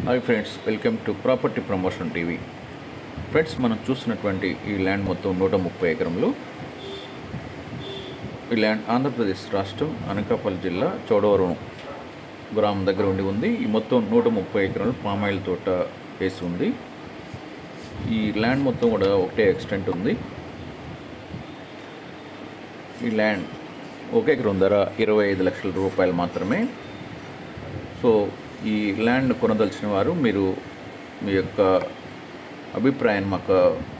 hi friends welcome to property promotion TV friends మనం చూస్తున్నటువంటి ఈ ల్యాండ్ మొత్తం నూట ముప్పై ఎకరములు ఈ ల్యాండ్ ఆంధ్రప్రదేశ్ రాష్ట్రం అనకాపల్లి జిల్లా చోడవరం గ్రామం దగ్గర ఉండి ఉంది ఈ మొత్తం నూట ముప్పై ఎకరాలు పామాయిల్ తోట వేసి ఉంది ఈ ల్యాండ్ మొత్తం కూడా ఒకటే ఎక్స్టెంట్ ఉంది ఈ ల్యాండ్ ఒక ఎకరం ధర ఇరవై ఐదు లక్షల రూపాయలు మాత్రమే సో ఈ ల్యాండ్ కొనదలిచిన వారు మీరు మీ యొక్క అభిప్రాయాన్ని మాకు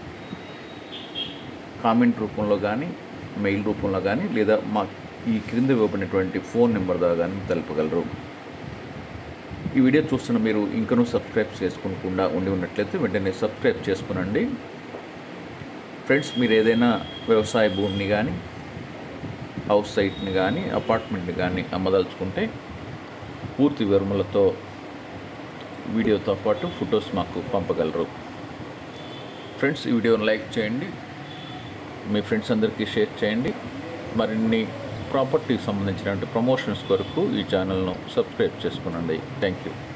కామెంట్ రూపంలో కానీ మెయిల్ రూపంలో కానీ లేదా మా ఈ క్రింద ఇవ్వబడినటువంటి ఫోన్ నెంబర్ ద్వారా కానీ తెలపగలరు ఈ వీడియో చూస్తున్న మీరు ఇంకనూ సబ్స్క్రైబ్ చేసుకోకుండా ఉండి ఉన్నట్లయితే వెంటనే సబ్స్క్రైబ్ చేసుకునండి ఫ్రెండ్స్ మీరు ఏదైనా వ్యవసాయ భూమిని కానీ హౌస్ సైట్ని కానీ అపార్ట్మెంట్ని కానీ అమ్మదలుచుకుంటే పూర్తి వివరములతో వీడియోతో పాటు ఫొటోస్ మాకు పంపగలరు ఫ్రెండ్స్ ఈ వీడియోని లైక్ చేయండి మీ ఫ్రెండ్స్ అందరికీ షేర్ చేయండి మరిన్ని ప్రాపర్టీకి సంబంధించినటువంటి ప్రమోషన్స్ కొరకు ఈ ఛానల్ను సబ్స్క్రైబ్ చేసుకునండి థ్యాంక్ యూ